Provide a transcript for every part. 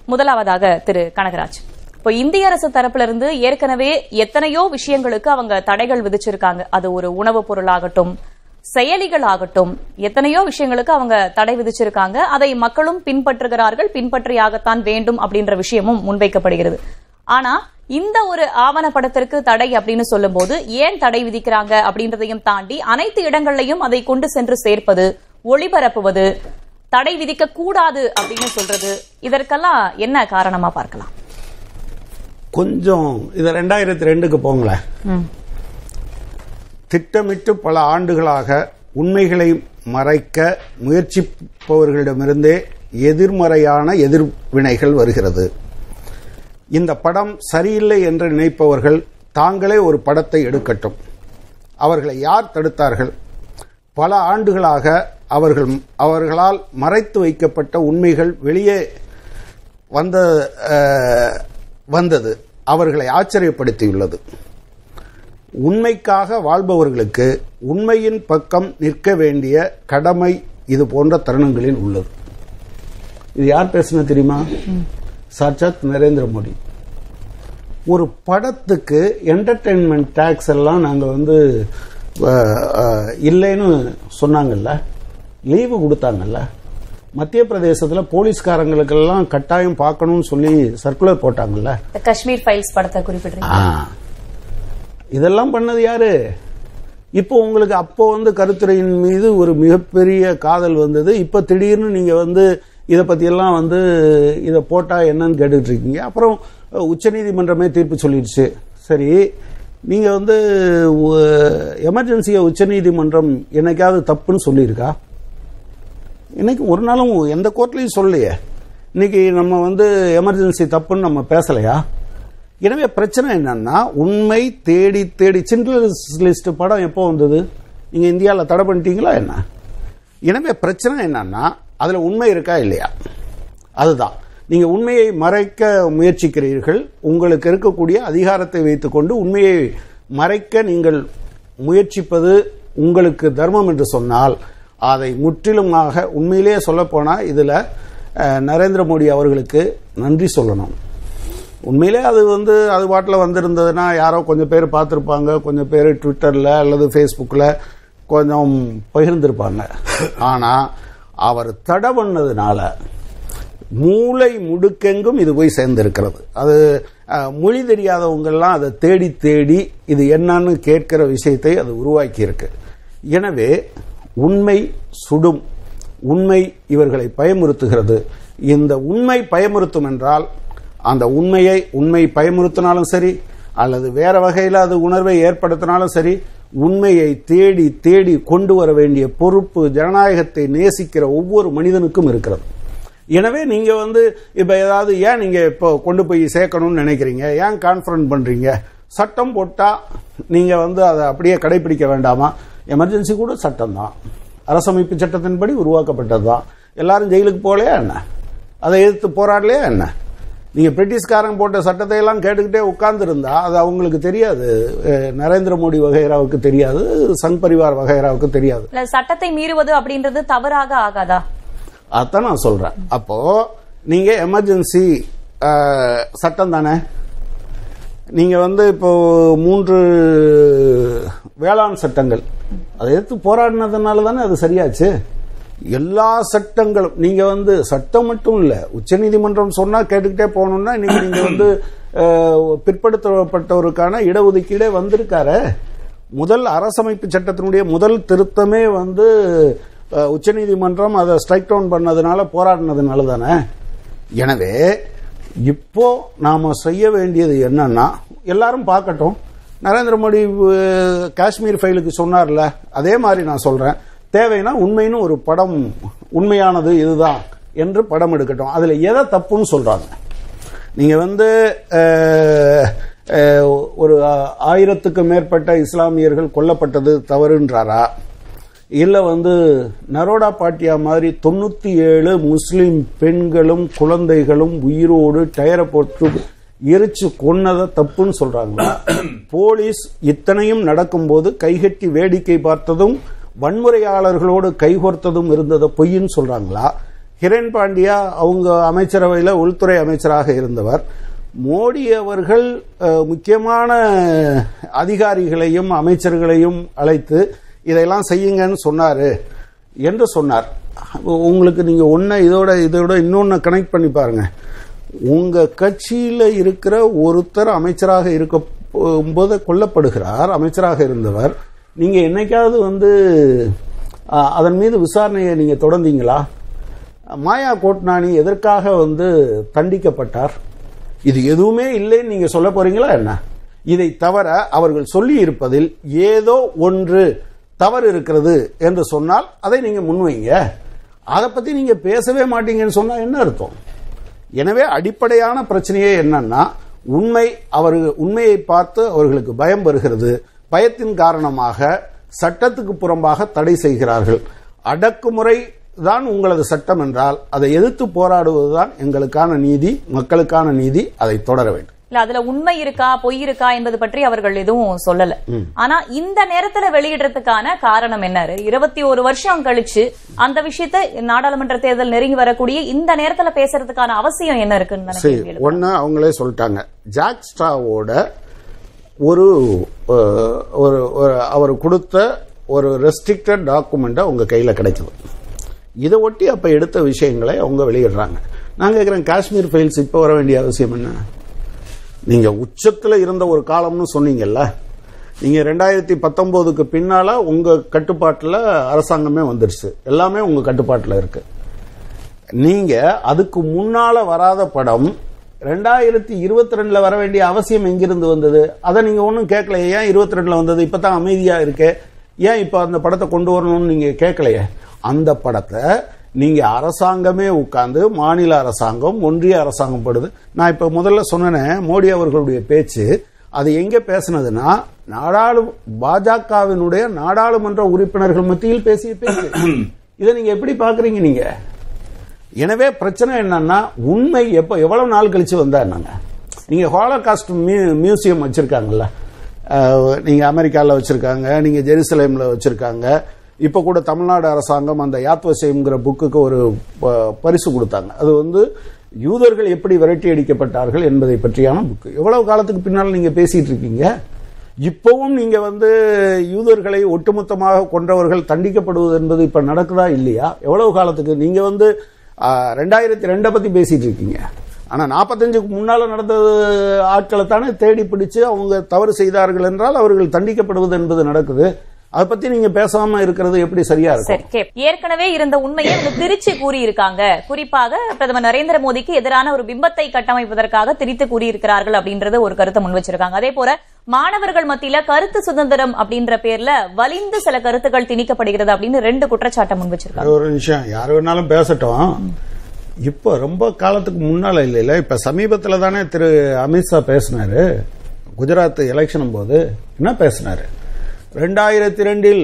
முதலாவதாக திரு கனகராஜ் இப்போ இந்திய அரசு தரப்புல இருந்து ஏற்கனவே எத்தனையோ விஷயங்களுக்கு அவங்க தடைகள் விதிச்சிருக்காங்க அது ஒரு உணவுப் பொருளாகட்டும் செயலிகள் ஆகட்டும் எத்தனையோ விஷயங்களுக்கு அவங்க தடை விதிச்சிருக்காங்க அதை மக்களும் பின்பற்றுகிறார்கள் பின்பற்றியாகத்தான் வேண்டும் அப்படின்ற விஷயமும் முன்வைக்கப்படுகிறது ஆனா இந்த ஒரு ஆவணப்படத்திற்கு தடை அப்படின்னு சொல்லும்போது ஏன் தடை விதிக்கிறாங்க அப்படின்றதையும் தாண்டி அனைத்து இடங்கள்லையும் அதை கொண்டு சென்று சேர்ப்பது ஒளிபரப்புவது தடை விதிக்க கூடாது அப்படின்னு சொல்றது இதற்கெல்லாம் என்ன காரணமா பார்க்கலாம் கொஞ்சம் இது ரெண்டாயிரத்தி ரெண்டுக்கு போங்களேன் திட்டமிட்டு பல ஆண்டுகளாக உண்மைகளை மறைக்க முயற்சிப்பவர்களிடமிருந்தே எதிர்மறையான எதிர்வினைகள் வருகிறது இந்த படம் சரியில்லை என்று நினைப்பவர்கள் தாங்களே ஒரு படத்தை எடுக்கட்டும் அவர்களை யார் தடுத்தார்கள் பல ஆண்டுகளாக அவர்கள் அவர்களால் மறைத்து வைக்கப்பட்ட உண்மைகள் வெளியே வந்த அஹ், வந்தது அவர்களை ஆச்சரியப்படுத்தியுள்ளது உண்மைக்காக வாழ்பவர்களுக்கு உண்மையின் பக்கம் நிற்க வேண்டிய கடமை இது போன்ற தருணங்களில் உள்ளது இது யார் பேசுன தெரியுமா சாட்சாத் நரேந்திர மோடி ஒரு படத்துக்கு என்டர்டெயின்மெண்ட் டேக்ஸ் எல்லாம் நாங்க வந்து அஹ், அஹ், இல்லைன்னு சொன்னாங்கல்ல லீவு கொடுத்தாங்கல்ல மத்திய பிரதேசத்துல போலீஸ்காரங்களுக்கெல்லாம் கட்டாயம் பார்க்கணும்னு சொல்லி சர்க்குலர் போட்டாங்கல்ல இந்த காஷ்மீர் ஃபைல்ஸ் படத்தை குறிப்பிடுறீங்க ஆ. இதெல்லாம் பண்ணது யாரு இப்போ உங்களுக்கு அப்போ வந்து கருத்துரையின் மீது ஒரு மிகப்பெரிய காதல் வந்தது இப்போ திடீர்னு நீங்க வந்து இதை பத்தியெல்லாம் வந்து இதை போட்டா என்னன்னு கேட்டுட்டு இருக்கீங்க அப்புறம் அஹ், உச்சநீதிமன்றமே தீர்ப்பு சொல்லிடுச்சு சரி நீங்க வந்து எமர்ஜென்சியை உச்சநீதிமன்றம் என்னைக்காவது தப்புன்னு சொல்லியிருக்கா இன்னைக்கு ஒரு நாளும் எந்த கோர்ட்லயும் சொல்லலையே இன்னைக்கு நம்ம வந்து எமர்ஜென்சி தப்புன்னு நம்ம பேசலையா எனவே பிரச்சனை என்னன்னா உண்மை தேடி தேடி சிண்ட்லர்ஸ் லிஸ்ட் படம் எப்போ வந்தது நீங்க இந்தியாவில் தடை பண்ணிட்டீங்களா என்ன எனவே பிரச்சனை என்னன்னா அதுல உண்மை இருக்கா இல்லையா அதுதான் நீங்க உண்மையை மறைக்க முயற்சிக்கிறீர்கள் உங்களுக்கு இருக்கக்கூடிய அதிகாரத்தை வைத்துக்கொண்டு உண்மையை மறைக்க நீங்கள் முயற்சிப்பது உங்களுக்கு தர்மம் என்று சொன்னால் அதை முற்றிலுமாக உண்மையிலேயே சொல்லப்போனா இதுல அஹ், நரேந்திர மோடி அவர்களுக்கு நன்றி சொல்லணும் உண்மையிலே அது வந்து அது பாட்டில் வந்திருந்ததுன்னா யாரோ கொஞ்சம் பேர் பார்த்துருப்பாங்க கொஞ்சம் பேர் ட்விட்டரில் அல்லது ஃபேஸ்புக்கில் கொஞ்சம் பகிர்ந்திருப்பாங்க ஆனால் அவர் தடை பண்ணதுனால மூளை முடுக்கெங்கும் இது போய் சேர்ந்திருக்கிறது அது அஹ், மொழி தெரியாதவங்கெல்லாம் அதை தேடி தேடி இது என்னன்னு கேட்கிற விஷயத்தை அது உருவாக்கி இருக்கு எனவே உண்மை சுடும் உண்மை இவர்களை பயமுறுத்துகிறது இந்த உண்மை பயமுறுத்தும் என்றால் அந்த உண்மையை உண்மை பயமுறுத்தினாலும் சரி அல்லது வேற வகையில் அது உணர்வை ஏற்படுத்தினாலும் சரி உண்மையை தேடி தேடி கொண்டு வர வேண்டிய பொறுப்பு ஜனநாயகத்தை நேசிக்கிற ஒவ்வொரு மனிதனுக்கும் இருக்கிறது எனவே நீங்க வந்து இப்ப ஏதாவது ஏன் நீங்க இப்போ கொண்டு போய் சேர்க்கணும்னு நினைக்கிறீங்க ஏன் கான்ஃபரன்ஸ் பண்றீங்க சட்டம் போட்டா நீங்க வந்து அதை அப்படியே கடைபிடிக்க வேண்டாமா எமர்ஜென்சி கூட சட்டம் தான் அரசமைப்பு சட்டத்தின்படி உருவாக்கப்பட்டது தான் எல்லாரும் ஜெயிலுக்கு போகலையா என்ன அதை எதிர்த்து போராடலையா என்ன நீங்க பிரிட்டிஷ்காரங்க போட்ட சட்டத்தை எல்லாம் கேட்டுக்கிட்டே உட்கார்ந்து இருந்தா அது அவங்களுக்கு தெரியாது அஹ், நரேந்திர மோடி வகைராவுக்கு தெரியாது சங் பரிவார் வகைராவுக்கு தெரியாது இல்ல சட்டத்தை மீறுவது அப்படின்றது தவறாக ஆகாதா அதான் நான் சொல்றேன் அப்போ நீங்க எமர்ஜென்சி சட்டம் தானே நீங்க வந்து இப்போ மூன்று வேளாண் சட்டங்கள் அதை எடுத்து போராடினதுனால தானே அது சரியாச்சு எல்லா சட்டங்களும் நீங்க வந்து சட்டம் மட்டும் இல்ல உச்சநீதிமன்றம் சொன்னா கேட்டுக்கிட்டே போகணும்னா இன்னைக்கு நீங்க வந்து அஹ், பிற்படுத்தப்பட்டவருக்கான இடஒதுக்கீடே வந்திருக்காரு முதல் அரசமைப்பு சட்டத்தினுடைய முதல் திருத்தமே வந்து அஹ், உச்சநீதிமன்றம் அதை ஸ்ட்ரைக் டவுன் பண்ணதுனால போராடினதுனால தானே எனவே இப்போ நாம செய்ய வேண்டியது என்னன்னா எல்லாரும் பார்க்கட்டும் நரேந்திர மோடி அஹ், காஷ்மீர் ஃபைலுக்கு சொன்னார்ல அதே மாதிரி நான் சொல்றேன் தேவைன்னா உண்மைன்னு ஒரு படம் உண்மையானது இதுதான் என்று படம் எடுக்கட்டும் அதுல எதை தப்புன்னு சொல்றாங்க நீங்க வந்து அஹ், அஹ், ஒரு ஆயிரத்துக்கு மேற்பட்ட இஸ்லாமியர்கள் கொல்லப்பட்டது தவறுன்றாரா இல்ல வந்து நரோடா பாட்டியா மாதிரி தொண்ணூத்தி ஏழு முஸ்லிம் பெண்களும் குழந்தைகளும் உயிரோடு டயரை போட்டு எரிச்சு கொன்னதை தப்புன்னு சொல்றாங்களா போலீஸ் இத்தனையும் நடக்கும்போது கைகட்டி வேடிக்கை பார்த்ததும் வன்முறையாளர்களோடு கைகோர்த்ததும் இருந்ததை பொய்ன்னு சொல்றாங்களா ஹிரன் பாண்டியா அவங்க அமைச்சரவையில் உள்துறை அமைச்சராக இருந்தவர் மோடி அவர்கள் அஹ், முக்கியமான அதிகாரிகளையும் அமைச்சர்களையும் அழைத்து இதையெல்லாம் செய்யுங்கன்னு சொன்னாரு என்று சொன்னார் உங்களுக்கு நீங்க ஒன்றை இதோட இதோட இன்னொன்னு கனெக்ட் பண்ணி பாருங்க உங்க கட்சியில இருக்கிற ஒருத்தர் அமைச்சராக இருக்க போது கொல்லப்படுகிறார் அமைச்சராக இருந்தவர் நீங்க என்னைக்காவது வந்து அஹ், அதன் மீது விசாரணையை நீங்க தொடர்ந்தீங்களா மாயா கோட்னானி எதற்காக வந்து தண்டிக்கப்பட்டார் இது எதுவுமே இல்லைன்னு நீங்க சொல்ல போறீங்களா என்ன இதை தவிர அவர்கள் சொல்லி இருப்பதில் ஏதோ ஒன்று தவறு இருக்கிறது என்று சொன்னால் அதை நீங்க முன்வைங்க அதை பத்தி நீங்க பேசவே மாட்டீங்கன்னு சொன்னா என்ன அர்த்தம் எனவே அடிப்படையான பிரச்சனையே என்னன்னா உண்மை அவர்கள் உண்மையை பார்த்து அவர்களுக்கு பயம் வருகிறது பயத்தின் காரணமாக சட்டத்துக்கு புறம்பாக தடை செய்கிறார்கள் அடக்குமுறை தான் உங்களது சட்டம் என்றால் அதை எதிர்த்து போராடுவதுதான் எங்களுக்கான நீதி மக்களுக்கான நீதி அதை தொடர வேண்டும் இல்ல அதுல உண்மை இருக்கா பொய் இருக்கா என்பது பற்றி அவர்கள் எதுவும் சொல்லல ஆனா இந்த நேரத்துல வெளியிடுறதுக்கான காரணம் என்ன இருபத்தி ஒரு வருஷம் கழிச்சு அந்த விஷயத்தை நாடாளுமன்ற தேர்தல் நெருங்கி வரக்கூடிய இந்த நேரத்துல பேசுறதுக்கான அவசியம் என்ன இருக்குன்னு தானே சரி கேள்வி எழுப்புது. ஒன்னு அவங்களே சொல்லிட்டாங்க ஜாக் ஸ்ட்ராவோட ஒரு அஹ், ஒரு ஒரு அவர் கொடுத்த ஒரு ரெஸ்ட்ரிக்டட் டாக்குமெண்ட்டை உங்க கையில கிடைக்குது இதை ஒட்டி அப்ப எடுத்த விஷயங்களை அவங்க வெளியிடுறாங்க நான் கேட்கிறேன் காஷ்மீர் ஃபைல்ஸ் இப்போ வர வேண்டிய அவசியம் என்ன நீங்க உச்சத்துல இருந்த ஒரு காலம்னு சொன்னீங்கல்ல நீங்க ரெண்டாயிரத்தி பத்தொன்பதுக்கு பின்னால உங்க கட்டுப்பாட்டுல அரசாங்கமே வந்துருச்சு எல்லாமே உங்க கட்டுப்பாட்டுல இருக்கு நீங்க அதுக்கு முன்னால வராத படம் ரெண்டாயிரத்தி இருபத்தி ரெண்டுல வர வேண்டிய அவசியம் எங்கிருந்து வந்தது அதை நீங்க ஒன்றும் கேட்கல ஏன் இருபத்தி ரெண்டுல வந்தது இப்பதான் அமைதியா இருக்கே ஏன் இப்ப அந்த படத்தை கொண்டு வரணும்னு நீங்க கேட்கலையே அந்த படத்தை நீங்க அரசாங்கமே உட்கார்ந்து மாநில அரசாங்கம் ஒன்றிய அரசாங்கம் படுது நான் இப்ப முதல்ல சொன்னேன் மோடி அவர்களுடைய பேச்சு அது எங்க பேசுனதுன்னா நாடாளு பாஜகவினுடைய நாடாளுமன்ற உறுப்பினர்கள் மத்தியில் பேசிய பேச்சு இதை நீங்க எப்படி பாக்குறீங்க நீங்க எனவே பிரச்சனை என்னன்னா உண்மை எப்ப எவ்வளவு நாள் கழிச்சு வந்தா என்னங்க நீங்க ஹாலோகாஸ்ட் மியூசியம் வச்சிருக்காங்கல்ல அஹ், நீங்க அமெரிக்கால வச்சிருக்காங்க நீங்க ஜெருசலேம்ல வச்சிருக்காங்க இப்ப கூட தமிழ்நாடு அரசாங்கம் அந்த யாத்வசேம்ங்கிற புக்குக்கு ஒரு ப- பரிசு கொடுத்தாங்க அது வந்து யூதர்கள் எப்படி விரட்டி அடிக்கப்பட்டார்கள் என்பதை பற்றியான புக்கு எவ்வளவு காலத்துக்கு பின்னால் நீங்க பேசிட்டு இருக்கீங்க இப்பவும் நீங்க வந்து யூதர்களை ஒட்டுமொத்தமாக கொன்றவர்கள் தண்டிக்கப்படுவது என்பது இப்ப நடக்குதா இல்லையா எவ்வளவு காலத்துக்கு நீங்க வந்து ரெண்டாயிரத்தி ரெண்டை பத்தி பேசிட்டு இருக்கீங்க ஆனா நாற்பத்தஞ்சுக்கு முன்னால நடந்த ஆட்களை தானே தேடி பிடிச்சு அவங்க தவறு செய்தார்கள் என்றால் அவர்கள் தண்டிக்கப்படுவது என்பது நடக்குது அதை பத்தி நீங்க பேசாம இருக்கிறது எப்படி சரியா இருக்கும் சரி கே ஏற்கனவே இருந்த உண்மையை அவங்க திருச்சி கூறியிருக்காங்க குறிப்பாக பிரதமர் நரேந்திர மோடிக்கு எதிரான ஒரு பிம்பத்தை கட்டமைப்பதற்காக திரித்து கூறியிருக்கிறார்கள் அப்படின்றத ஒரு கருத்தை முன் வச்சிருக்காங்க அதே போல மாணவர்கள் மத்தியில கருத்து சுதந்திரம் அப்படின்ற பேர்ல வலிந்து சில கருத்துக்கள் திணிக்கப்படுகிறது அப்படின்னு ரெண்டு குற்றச்சாட்டை முன் வச்சிருக்காங்க ஒரு நிமிஷம் யார் வேணாலும் பேசட்டும் இப்போ ரொம்ப காலத்துக்கு முன்னால இல்லைல்ல இப்ப சமீபத்துல தானே திரு அமித்ஷா பேசினாரு குஜராத் எலெக்ஷன் போது என்ன பேசினாரு ரெண்டாயிரத்தி ரெண்டில்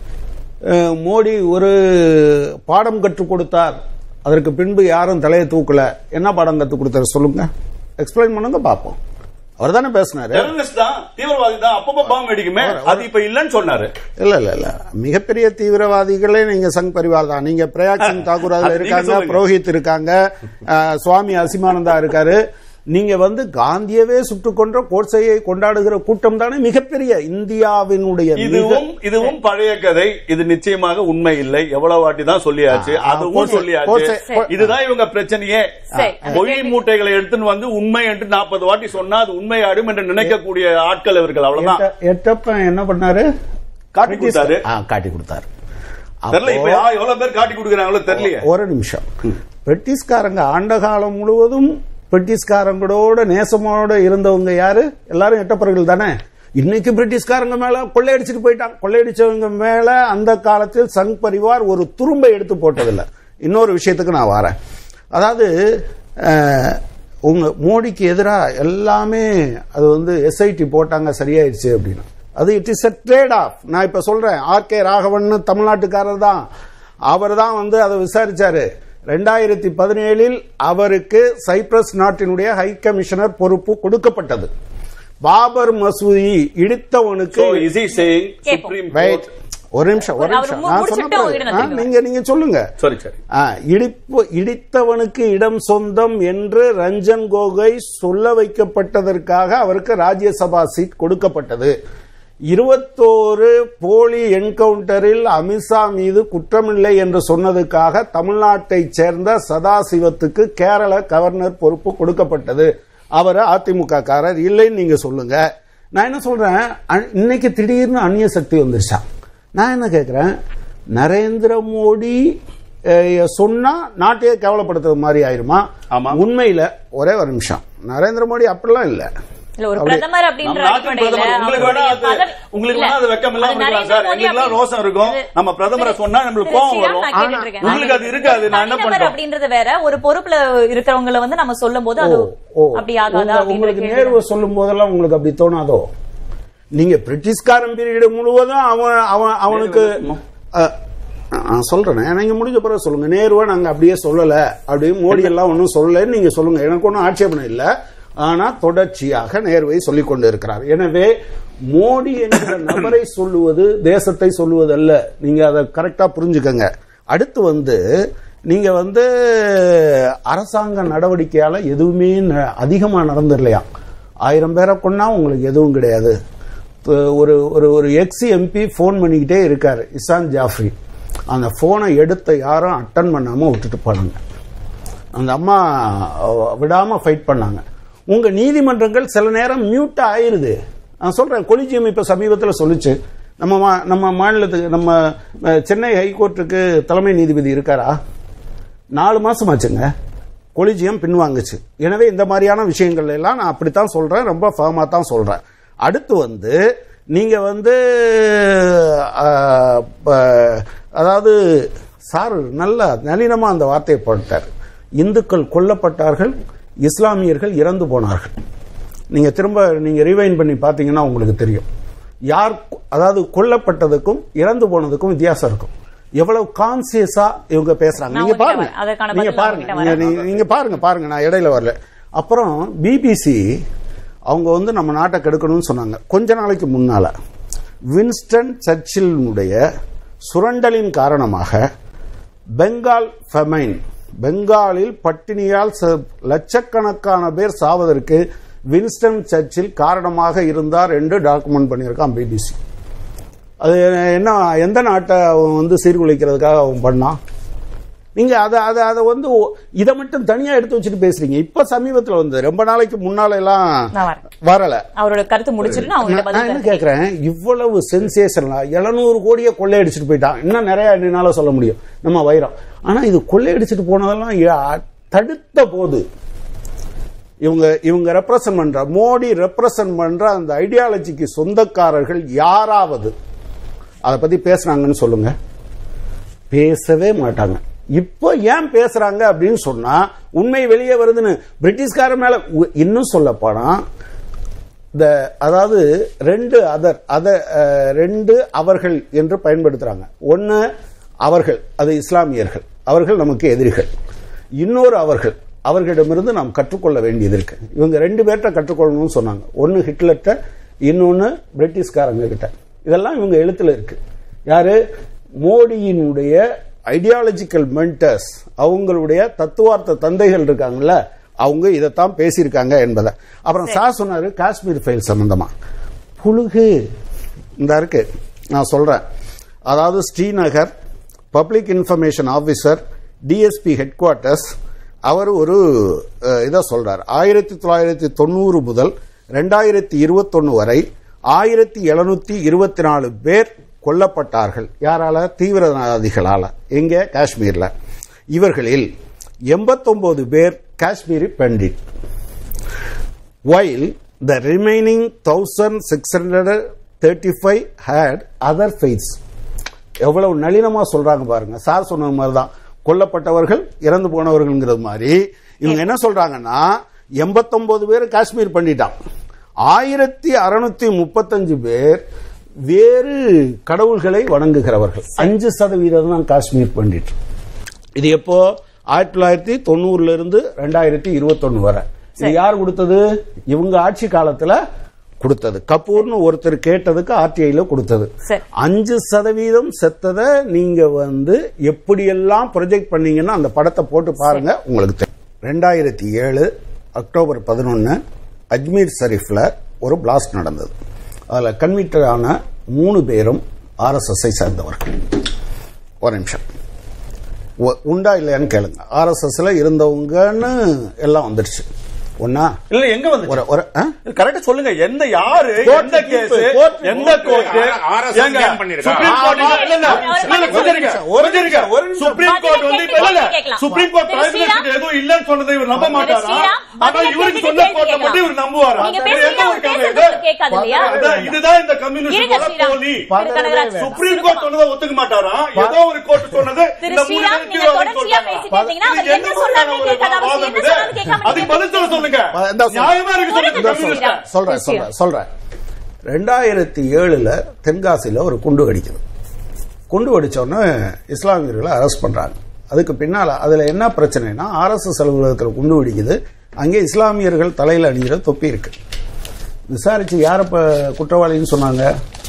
அஹ், மோடி ஒரு பாடம் கற்றுக் கொடுத்தார் அதற்கு பின்பு யாரும் தலையை தூக்கல என்ன பாடம் கற்றுக் கொடுத்தாரு சொல்லுங்க எக்ஸ்பிளைன் பண்ணுங்க பாப்போம் அவர் தானே பேசினாரு டெரரிஸ்ட் தான் தீவிரவாதி தான் அப்பப்ப பாம்பு வெடிக்குமே அது இப்ப இல்லன்னு சொன்னாரு இல்ல இல்ல இல்ல மிகப்பெரிய தீவிரவாதிகளே நீங்க சங் பரிவார் தான் நீங்க பிரயாக் சிங் தாக்கூர் அதுல அது நீங்க இருக்காங்க சொல்லுங்க. புரோஹித் இருக்காங்க அஹ், சுவாமி அசிமானந்தா இருக்காரு நீங்க வந்து காந்தியவே சுட்டுக் கொன்ற கோட்சையை கொண்டாடுகிற கூட்டம் தானே மிகப்பெரிய இந்தியாவினுடைய மிக- இதுவும் இதுவும் பழைய கதை இது நிச்சயமாக உண்மை இல்லை எவ்வளவு வாட்டி தான் சொல்லியாச்சு ஆ, அதுவும் கோட்சை- சொல்லியாச்சு கோட்சை- இதுதான் இவங்க பிரச்சனையே சரி. பொய் மூட்டைகளை எடுத்துன்னு வந்து உண்மை என்று நாற்பது வாட்டி சொன்னா அது உண்மையாடும் என்று நினைக்கக்கூடிய ஆட்கள் இவர்கள் அவ்வளவுதான் எட்ட- எட்டப்பன் என்ன பண்ணாரு காட்டி கொடுத்தாரு ஆ, காட்டி கொடுத்தாரு தெரியல இப்ப அப்போ- யா- எவ்வளவு பேர் காட்டி கொடுக்கறாங்களோ தெரியலையே ஒரு நிமிஷம் பிரிட்டிஷ்காரங்க ஆண்ட காலம் முழுவதும் பிரிட்டிஷ்காரங்களோட நேசமோட இருந்தவங்க யாரு எல்லாரும் எட்டப்பர்கள் தானே இன்னைக்கு பிரிட்டிஷ்காரங்க மேல கொள்ளையடிச்சிட்டு போயிட்டாங்க கொள்ளையடிச்சவங்க மேல அந்த காலத்தில் சங் பரிவார் ஒரு துரும்பை எடுத்து போட்டதில்லை இன்னொரு விஷயத்துக்கு நான் வரேன் அதாவது அஹ், உங்க மோடிக்கு எதிராக எல்லாமே அது வந்து எஸ்ஐடி போட்டாங்க சரியாயிடுச்சு அப்படின்னு அது it is a trade off நான் இப்ப சொல்றேன் ஆர் கே ராகவன் தமிழ்நாட்டுக்காரர் தான் அவர் தான் வந்து அதை விசாரிச்சாரு ரெண்டாயிரத்தி பதினேழில் அவருக்கு சைப்ரஸ் நாட்டினுடைய ஹை கமிஷனர் பொறுப்பு கொடுக்கப்பட்டது பாபர் மசூதி இடித்தவனுக்கு So, is he saying கேப்போம். Supreme Wait. Court ஒரு நிமிஷம் ஒரு அவர் நிமிஷம் மு- நான் முடிச்சிட்டு சொன்ன உங்ககிட்ட நான் பிறகு- ஆ, திரும்பி நீங்க நீங்க சொல்லுங்க சரி சரி ஆ, இடிப்பு இடித்தவனுக்கு இடம் சொந்தம் என்று ரஞ்சன் கோகோய் சொல்ல வைக்கப்பட்டதற்காக அவருக்கு ராஜ்யசபா சீட் கொடுக்கப்பட்டது இருபத்தோரு போலி என்கவுண்டரில் அமித்ஷா மீது குற்றமில்லை என்று சொன்னதுக்காக தமிழ்நாட்டைச் சேர்ந்த சதாசிவத்துக்கு கேரள கவர்னர் பொறுப்பு கொடுக்கப்பட்டது அவர் அதிமுக காரர் இல்லைன்னு நீங்க சொல்லுங்க நான் என்ன சொல்றேன் அ- இன்னைக்கு திடீர்னு அந்நிய சக்தி வந்துருச்சா நான் என்ன கேட்கிறேன் நரேந்திர மோடி அஹ், சொன்னா நாட்டையே கேவலப்படுத்துறது மாதிரி ஆயிருமா ஆமா. உண்மையில ஒரே ஒரு நிமிஷம் நரேந்திர மோடி அப்படிலாம் இல்ல இல்ல ஒரு பிரதமர் அப்படின்ற நம்ம நாட்டின் அடிப்படையில பிரதமர் உங்களுக்கு வேணா அவருடைய அது பதவி- உங்களுக்கு இல்ல, வேணா அது வெக்கம் இல்லாம அது இருக்கலாம் நரேந்திர சார் மோடி எங்களுக்குலாம் அப்படி- ரோசம் இருக்கும் திரு- நம்ம பிரதமரை திரு- சொன்னா நம்மளுக்கு திரு கோவம் ஸ்ரீராம், வரும் நான் கேட்டுட்டு இருக்கேன். உங்களுக்கு அது இருக்காது நான் என்ன தனிநபர் பண்றோம் அப்படின்றது வேற ஒரு பொறுப்புல இருக்கிறவங்கள வந்து நம்ம சொல்லும் போது அது ஓ, ஓ. அப்படி ஆகாதா உங்க- அப்படின்ற உங்களுக்கு கேள்வி நேர்வு சொல்லும் போதெல்லாம் உங்களுக்கு அப்படி தோணாதோ நீங்க பிரிட்டிஷ்காரன் பீரியடு முழுவதும் அவன் அவன் அவனுக்கு அஹ், நான் சொல்றேன் நீங்க முடிஞ்ச பிறகு சொல்லுங்க நேருவை நாங்க அப்படியே சொல்லல அப்படியே மோடி எல்லாம் ஒன்றும் சொல்லலன்னு நீங்க சொல்லுங்க எனக்கு ஒன்றும் ஆட்சேபனை இல்லை ஆனா தொடர்ச்சியாக நேருவை சொல்லிக் கொண்டு இருக்கிறார் எனவே மோடி என்கிற நபரை சொல்லுவது தேசத்தை சொல்லுவதல்ல நீங்க அதை கரெக்டா புரிஞ்சுக்கங்க அடுத்து வந்து நீங்க வந்து அரசாங்க நடவடிக்கையால எதுவுமே ந- அதிகமா நடந்துடலையா ஆயிரம் பேரை கொன்னா உங்களுக்கு எதுவும் கிடையாது இப்ப ஒரு ஒரு ஒரு எக்ஸ் எம்பி ஃபோன் பண்ணிக்கிட்டே இருக்காரு இசான் ஜாஃப்ரி அந்த போனை எடுத்த யாரும் அட்டன் பண்ணாம விட்டுட்டு போனாங்க அந்த அம்மா அஹ், விடாம ஃபைட் பண்ணாங்க உங்க நீதிமன்றங்கள் சில நேரம் மியூட் ஆயிருது நான் சொல்றேன் கொலிஜியம் இப்ப சமீபத்தில் சொல்லுச்சு நம்ம மா- நம்ம மாநிலத்துக்கு நம்ம அஹ், சென்னை ஹைகோர்ட்டுக்கு தலைமை நீதிபதி இருக்காரா நாலு மாசம் ஆச்சுங்க கொலிஜியம் பின்வாங்குச்சு எனவே இந்த மாதிரியான விஷயங்கள் எல்லாம் நான் அப்படித்தான் சொல்றேன் ரொம்ப ஃபர்மா தான் சொல்றேன் அடுத்து வந்து நீங்க வந்து அஹ், ப- அதாவது சார் நல்ல நளினமா அந்த வார்த்தையை போட்டார் இந்துக்கள் கொல்லப்பட்டார்கள் இஸ்லாமியர்கள் இறந்து போனார்கள் நீங்க திரும்ப நீங்க ரிவைன் பண்ணி பாத்தீங்கன்னா உங்களுக்கு தெரியும் யார் கொ- அதாவது கொல்லப்பட்டதுக்கும் இறந்து போனதுக்கும் வித்தியாசம் இருக்கும் எவ்வளவு கான்சியஸா இவங்க பேசுறாங்க நான் நீங்க உங்ககிட்ட பாருங்க வரேன். அதற்கான நீங்க பதில் நான் பாருங்க உங்ககிட்ட நீங்க- நீங்க- நீங்க பாருங்க பாருங்க நான் இடையில வரல அப்புறம் பிபிசி அவங்க வந்து நம்ம நாட்டை கெடுக்கணும்னு சொன்னாங்க கொஞ்ச நாளைக்கு முன்னால வின்ஸ்டன் சர்ச்சிலினுடைய சுரண்டலின் காரணமாக பெங்கால் ஃபெமைன் பெங்காலில் பட்டினியால் ச- லட்சக்கணக்கான பேர் சாவதற்கு வின்ஸ்டன் சர்ச்சில் காரணமாக இருந்தார் என்று டாக்குமெண்ட் பண்ணியிருக்கான் பிபிசி அது என்ன எந்த நாட்டை அவன் வந்து சீர்குலைக்கிறதுக்காக அவன் பண்ணான் நீங்க அதை அதை அதை வந்து ஒ- இதை மட்டும் தனியா எடுத்து வச்சுட்டு பேசுறீங்க இப்ப சமீபத்துல வந்து ரொம்ப நாளைக்கு முன்னால எல்லாம் நான் வரேன். வரல அவரோட கருத்து முடிச்சிட்டு நான் உங்ககிட்ட நான் என்ன பதில் கேக்குறேன் இவ்வளவு சென்சேஷனலா எழுநூறு கோடியை கொள்ளையடிச்சிட்டு போயிட்டான் இன்னும் நிறைய என்னால சொல்ல முடியும் நம்ம வைரம் ஆனா இது கொள்ளையடிச்சிட்டு போனதெல்லாம் யா- தடுத்த போது இவங்க இவங்க ரெப்ரசன்ட் பண்ற மோடி ரெப்ரசன்ட் பண்ற அந்த ஐடியாலஜிக்கு சொந்தக்காரர்கள் யாராவது அதை பத்தி பேசுறாங்கன்னு சொல்லுங்க பேசவே மாட்டாங்க இப்போ ஏன் பேசுறாங்க அப்படின்னு சொன்னா உண்மை வெளியே வருதுன்னு பிரிட்டிஷ்கார மேல உ- இன்னும் சொல்ல போனா இந்த அதாவது ரெண்டு அதர் அத அஹ், ரெண்டு அவர்கள் என்று பயன்படுத்துறாங்க ஒன்னு அவர்கள் அது இஸ்லாமியர்கள் அவர்கள் நமக்கு எதிரிகள் இன்னொரு அவர்கள் அவர்களிடமிருந்து நாம் கற்றுக்கொள்ள வேண்டியது இருக்கு இவங்க ரெண்டு பேர்கிட்ட கற்றுக்கொள்ளணும்னு சொன்னாங்க ஒன்னு ஹிட்லர்ட்ட இன்னொன்னு பிரிட்டிஷ்காரங்க கிட்ட இதெல்லாம் இவங்க எழுத்துல இருக்கு யாரு மோடியினுடைய ஐடியாலஜிக்கல் மென்டர்ஸ் அவங்களுடைய தத்துவார்த்த தந்தைகள் இருக்காங்கல்ல அவங்க இதைத்தான் பேசியிருக்காங்க என்பதை அப்புறம் சார் சொன்னாரு காஷ்மீர் ஃபைல் சம்பந்தமா புழுகு இந்த இருக்கு நான் சொல்றேன் அதாவது Srinagar public information officer DSP headquarters அவர் ஒரு அஹ், இதை சொல்றார் ஆயிரத்தி தொள்ளாயிரத்தி தொண்ணூறு முதல் ரெண்டாயிரத்தி இருபத்தொன்னு வரை ஆயிரத்தி எழுநூத்தி இருபத்தி நாலு பேர் கொல்லப்பட்டார்கள் யாரால தீவிரவாதிகளால எங்க காஷ்மீர்ல இவர்களில் எண்பத்தொன்பது பேர் Kashmiri Pandit while the remaining 1635 had other faiths எவ்வளவு நளினமா சொல்றாங்க பாருங்க சார் சொன்ன மாதிரி தான் கொல்லப்பட்டவர்கள் இறந்து போனவர்கள்ங்கிறது மாதிரி இவங்க என்ன சொல்றாங்கன்னா எண்பத்தொன்பது பேர் காஷ்மீர் பண்ணிட்டான் ஆயிரத்தி அறுநூத்தி முப்பத்தஞ்சு பேர் வேறு கடவுள்களை வணங்குகிறவர்கள் அஞ்சு சதவீதம் தான் காஷ்மீர் பண்டிட் இது எப்போ ஆயிரத்தி தொள்ளாயிரத்தி தொண்ணூறுல இருந்து ரெண்டாயிரத்தி இருபத்தொன்னு வரை இது யார் கொடுத்தது இவங்க ஆட்சி காலத்துல கொடுத்தது கபூர்னு ஒருத்தர் கேட்டதுக்கு ஆர்டிஐல கொடுத்தது சரி. அஞ்சு சதவீதம் செத்ததை நீங்க வந்து எப்படியெல்லாம் ப்ரொஜெக்ட் பண்ணீங்கன்னா அந்த படத்தை போட்டு பாருங்க உங்களுக்கு தெரியும் ரெண்டாயிரத்தி ஏழு அக்டோபர் பதினொன்னு அஜ்மீர் ஷரீஃப்ல ஒரு பிளாஸ்ட் நடந்தது அதுல கன்விக்டட் ஆன மூணு பேரும் ஆர்எஸ்எஸ்ஐ சேர்ந்தவர்கள் ஒரு நிமிஷம் உ- உண்டா இல்லையான்னு கேளுங்க ஆர்எஸ்எஸ்ல இருந்தவங்கன்னு எல்லாம் வந்துடுச்சு ஒன்னா இல்ல எங்க வந்து ஒரு ஒரு ஆ? கரெக்டா சொல்லுங்க எந்த யாரு Court எந்த கேஸ் தீர்ப்பு, court எந்த கோர்ட் RSS scan பண்ணிருக்கா? சுப்ரீம் கோர்ட் இல்ல இல்ல இல்ல இல்ல, இல்ல, கொஞ்சம் இருங்க, கொஞ்சம் இருங்க. ஒரு நிமிஷம். சுப்ரீம் கோர்ட் வந்து இப்ப இல்ல இல்ல கேட்கலாம். Supreme court Thiru prime Sriram. Minister எதுவும் இல்லன்னு சொன்னதை இவர் நம்ப திரு மாட்டாரா ஸ்ரீராம், ஆனா பதில இவருக்கு கேள்விக்கு சொன்ன கேள்வி கோர்ட்டை மட்டும் இவர் நம்புவாரா நீங்க இது பேசுறீங்க, எந்த ஒரு அவர் கதை பேசுறது இது? கேட்காது இல்லையா? அதான், இதுதான் இந்த இருங்க கம்யூனிஸ்ட் ஸ்ரீராம். போலி திரு கனகராஜ், சுப்ரீம் கோர்ட் சொன்னதை ஒத்துக்க மாட்டாரா ஏதோ ஒரு கோர்ட் சொன்னது திரு இந்த மூணு ஸ்ரீராம், பேருக்கு நீங்க அவர் தொடர்ச்சியா சொல்றாரா? பேசிட்டே இருந்தீங்கன்னா, அவர் இது என்ன என்ன சொன்னாருன்னு ஒரு கேட்காத அவசியம், வாதம் என்ன இது? சொன்னாருன்னு கேட்காம அதுக்கு நீங்க பதில் சொல்ல சொல்லுங்க இந்த சொல்றேன். நியாயமா இருக்கு சொல்லுங்க ஒரு நிமிஷம் கம்யூனிஸ்ட் ஸ்ரீராம். சொல்றேன் சொல்றேன் சொல்றேன் ரெண்டாயிரத்தி ஏழுல தென்காசியில ஒரு குண்டு வெடிக்குது குண்டு வெடிச்ச உடனே இஸ்லாமியர்களை அரெஸ்ட் பண்றாங்க அதுக்கு பின்னால அதுல என்ன பிரச்சனைனா ஆர்எஸ்எஸ் அலுவலகத்தில் குண்டு வெடிக்குது அங்கே இஸ்லாமியர்கள் தலையில அணிகிற தொப்பி இருக்கு விசாரிச்சு யார இப்ப குற்றவாளின்னு சொன்னாங்க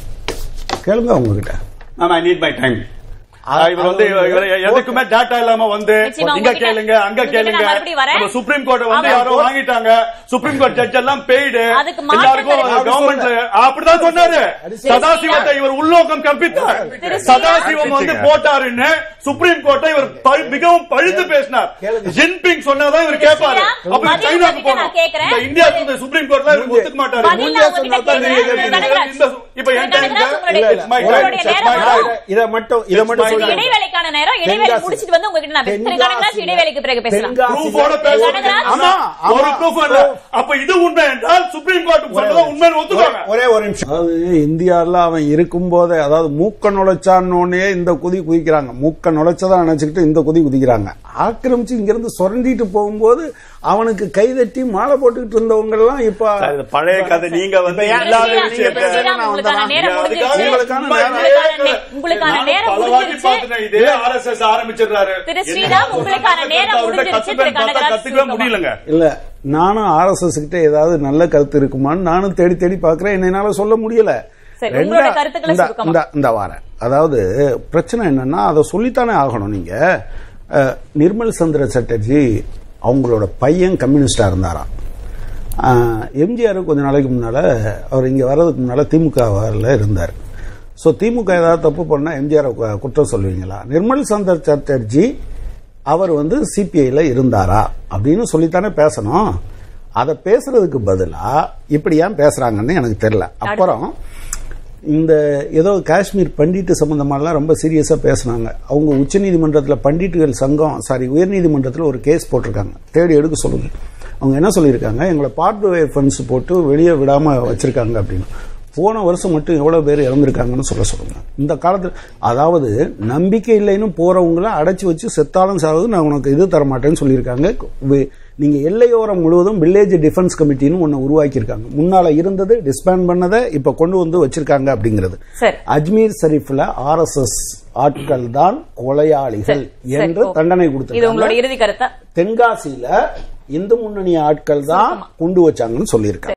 கேளுங்க உங்ககிட்ட ma'am I need my time அது- இவர் வந்து அது இவர் எதுக்குமே டேட்டா இல்லாம வந்து நிச்சயமா இங்க உங்ககிட்ட- கேளுங்க அங்க உங்ககிட்ட கேளுங்க நான் மறுபடியும் வரேன். நம்ம சுப்ரீம் கோர்ட் வந்து அவர் யாரோ வாங்கிட்டாங்க சுப்ரீம் கோர்ட் ஜட்ஜ் எல்லாம் பெய்டு அதுக்கு மாற்று எல்லாருக்கும் கருத்து கவர்மெண்ட் அப்படிதான் சொன்னாரு சதாசிவத்தை இவர் உள்நோக்கம் கற்பித்தார் திரு சதாசிவம் வந்து போட்டாருன்னு சுப்ரீம் கோர்ட்டை இவர் பழி- மிகவும் பழித்து பேசினார் கேளுங்க. ஜின்பிங் சொன்னதான் இவர் கேட்பாரு ஸ்ரீராம், அப்ப இவர் பதில் சைனாக்கு உங்ககிட்ட போகணும் நான் கேட்கிறேன். இந்த இந்தியா இந்த சுப்ரீம் கோர்ட்ல இவருக்கு ஒத்துக்க மாட்டாரு பதில் நான் உங்ககிட்ட சொன்னா தான் நீங்க கேட்கிறேன். கேட்பீங்க. கனகராஜ். இந்த- இப்ப என் கனகராஜ், டைம் உங்களுடைய- இல்ல, my time. உங்களுடைய It's நேரம் my வரும். time. இதை மட்டும் இதை மட்டும் It's my சொல்லுங்க இடைவேளைக்கான நேரம் இடைவேளை தென்காசி. முடிச்சிட்டு வந்து உங்ககிட்ட நான் பேசுறேன். திரு கனகராஜ் இடைவேளைக்கு பிறகு பேசலாம் தென்காசி- ப்ரூஃபோட பேசுறது கனகராஜ். ஆமா, ஆமா. ஒரு ப்ரூஃப் இல்ல அப்ப இது உண்மை என்றால் சுப்ரீம் கோர்ட் சொன்னதை உண்மைன்னு ஒத்துக்கோங்க ஒரே ஒரு நிமிஷம் அதாவது இந்தியாவில் அவன் இருக்கும் போதே அதாவது மூக்க நுழைச்சான்னே இந்த குதி குதிக்கிறாங்க மூக்க நுழைச்சதான் நினைச்சுக்கிட்டு இந்த குதி குதிக்கிறாங்க ஆக்கிரமிச்சு இங்கிருந்து சுரண்டிட்டு போகும்போது அவனுக்கு கைதட்டி மாலை போட்டுக்கிட்டு இருந்தவங்க எல்லாம் இப்ப இது பழைய கதை நீங்க வந்து இப்ப ஏன் இல்லாத ஸ்ரீராம், விஷயத்தை திரு ஸ்ரீராம், உங்களுக்கான நேரம் முடிஞ்சிருச்சு. உங்களுக்கான நேரம். உங்களுக்கான நே- உங்களுக்கான நேரம் பல வாட்டி முடிஞ்சிருச்சு பார்த்துட்டேன் இதே ஆர்எஸ்எஸ் ஆரம்பிச்சிடுறாரு திரு ஸ்ரீராம், உங்களுக்கான நேரம் முடிஞ்சிருச்சு. திரு கனகராஜ் கத்துக்கவே சுருக்கமா. முடியலங்க இல்ல நானும் ஆர்எஸ்எஸ் கிட்ட ஏதாவது நல்ல கருத்து இருக்குமான்னு நானும் தேடி தேடி பாக்குறேன் என்னால சொல்ல முடியல சரி, ரெண்டா- உங்களோட கருத்துக்களை இந்த- சுருக்கமா. இந்த- இந்த வாரேன் அதாவது பிரச்சனை என்னன்னா அதை சொல்லித்தானே ஆகணும் நீங்க அஹ், நிர்மல் சந்திர சட்டர்ஜி அவங்களோட பையன் கம்யூனிஸ்டா இருந்தாராம் அஹ், எம்ஜிஆர் கொஞ்ச நாளைக்கு முன்னால அவர் இங்க வர்றதுக்கு முன்னால திமுகவில் இருந்தார் ஸோ திமுக ஏதாவது தப்பு பண்ணா எம்ஜிஆர் குற்றம் சொல்லுவீங்களா நிர்மல் சந்திர சட்டர்ஜி அவர் வந்து சிபிஐல இருந்தாரா அப்படின்னு சொல்லித்தானே பேசணும் அதை பேசுறதுக்கு பதிலா இப்படி ஏன் பேசுறாங்கன்னு எனக்கு தெரியல அப்புறம் இந்த ஏதோ காஷ்மீர் பண்டிட்டு சம்பந்தமாலாம் ரொம்ப சீரியஸா பேசுனாங்க அவங்க உச்சநீதிமன்றத்தில் பண்டிட்டுகள் சங்கம் சாரி உயர்நீதிமன்றத்தில் ஒரு கேஸ் போட்டிருக்காங்க தேடி எடுக்க சொல்லுங்க அவங்க என்ன சொல்லியிருக்காங்க எங்களை பார்ட் ஃபண்ட்ஸ் போட்டு வெளியே விடாம வச்சிருக்காங்க அப்படின்னு போன வருஷம் மட்டும் எவ்வளவு பேர் இறந்திருக்காங்கன்னு சொல்ல சொல்லுங்க இந்த காலத்துல அதாவது நம்பிக்கை இல்லைன்னு போறவங்கள அடைச்சு வச்சு செத்தாலும் சாவது நான் உனக்கு இது தர மாட்டேன்னு சொல்லியிருக்காங்க வி- நீங்க எல்லையோரம் முழுவதும் வில்லேஜ் டிஃபென்ஸ் கமிட்டின்னு ஒன்னு உருவாக்கியிருக்காங்க முன்னால இருந்தது டிஸ்பேண்ட் பண்ணதை இப்ப கொண்டு வந்து வச்சிருக்காங்க அப்படிங்கிறது சரி. அஜ்மீர் ஷரீஃப்ல ஆர்எஸ்எஸ் ஆட்கள் தான் கொலையாளிகள் சரி, என்று ஓகே. தண்டனை இது உங்களோட கொடுத்திருக்காங்க இறுதி கருத்தா தென்காசியில இந்து முன்னணி ஆட்கள் தான் குண்டு வச்சாங்கன்னு சொல்லியிருக்காங்க